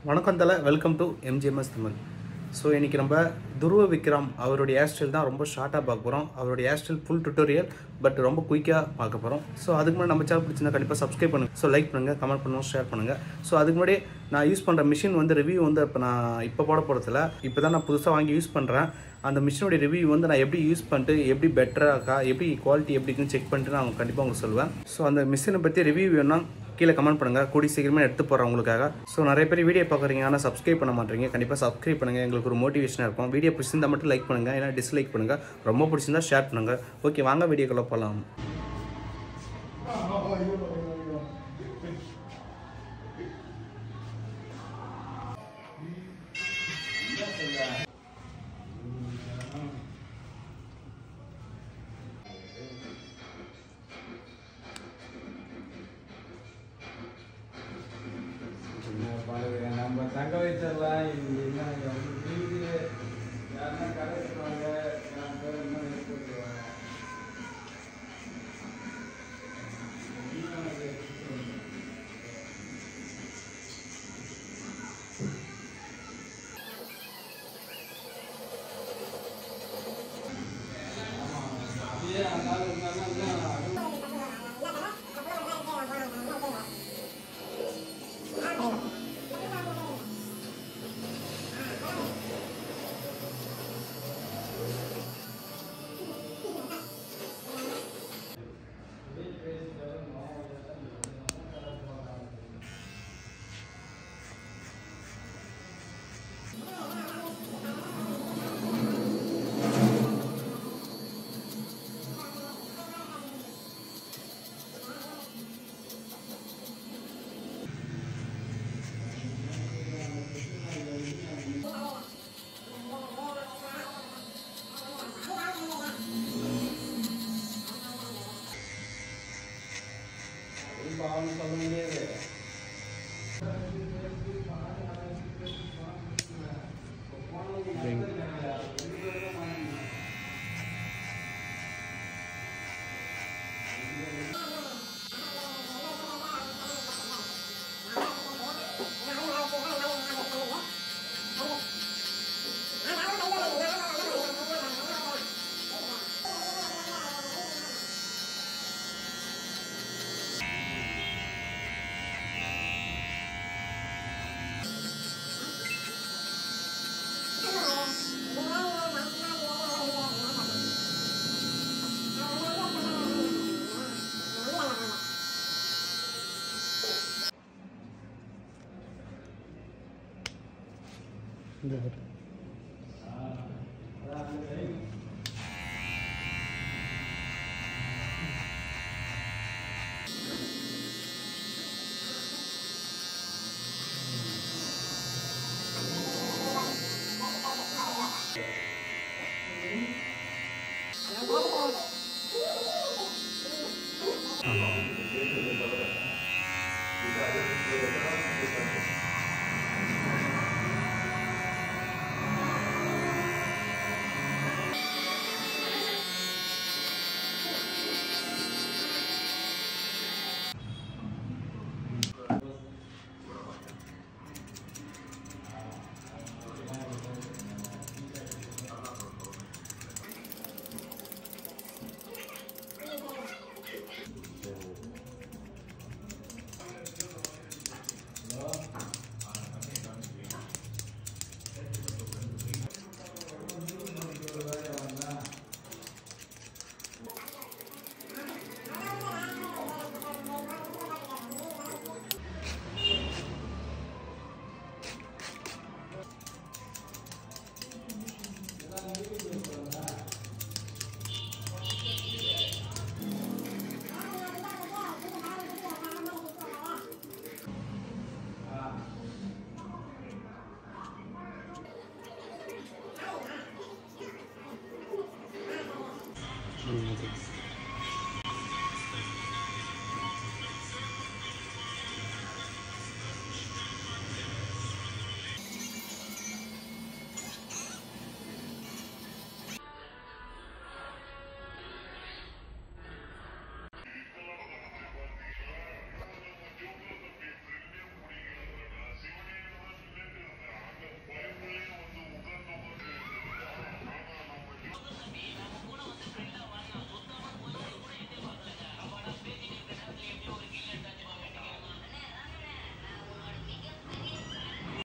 வணக்கம் தலை welcome to MGMS Tamil so இன்றைக்கி நம்ம துருவ விக்ரம் அவருடைய ஹேர் ஸ்டைல் தான் ரொம்ப ஷார்ட்டாக பார்க்க போகிறோம் அவருடைய hair style full tutorial but ரொம்ப குயிக்காக பார்க்க போகிறோம் ஸோ அதுக்கு முன்னாடி நம்ம சேனல் பிடிச்சிருந்தா கண்டிப்பாக சப்ஸ்கிரைப் பண்ணுங்கள் ஸோ லைக் பண்ணுங்கள் கமெண்ட் பண்ணுங்கள் ஷேர் பண்ணுங்கள் ஸோ அதுக்கு முன்னாடி நான் யூஸ் பண்ணுற மிஷின் வந்து ரிவ்யூ வந்து இப்போ நான் இப்போ போட போகிறதில்ல இப்போ தான் நான் புதுசாக வாங்கி யூஸ் பண்ணுறேன் அந்த மிஷினுடைய ரிவ்யூ வந்து நான் எப்படி யூஸ் பண்ணிட்டு எப்படி பெட்டராக இருக்கா எப்படி குவாலிட்டி எப்படி இருக்குன்னு செக் பண்ணிட்டு நான் கண்டிப்பாக உங்களுக்கு சொல்லுவேன் ஸோ அந்த மிஷினை பற்றி ரிவ்யூ வேணும்னா கீழே கமெண்ட் பண்ணுங்கள் கூடி சீக்கிரமே எடுத்து போகிறேன் உங்களுக்காக ஸோ நிறைய பேர் வீடியோ பார்க்குறீங்க ஆனால் சப்ஸ்கிரைப் பண்ண மாட்டீங்க கண்டிப்பாக சப்ஸ்கிரைப் பண்ணுங்கள் எங்களுக்கு ஒரு மோட்டிவேஷனாக இருக்கும் வீடியோ பிடிச்சிருந்தா மட்டும் லைக் பண்ணுங்கள் ஏன்னா டிஸ்லைக் பண்ணுங்கள் ரொம்ப பிடிச்சிருந்தா ஷேர் பண்ணுங்கள் ஓகே வாங்க வீடியோக்குள்ளே போகலாம் பாருங்க, நம்ம தங்க வச்சிடலாம் இது என்ன வந்து வீடு யாருன்னா கடை வச்சுருவாங்க யார் பேர் இன்னும் எடுத்து விட்டுருவாங்க அப்படியே அந்த ஆள் இருந்தாங்கன்னா இன்னும் பாவம் சொல்ல முடியாது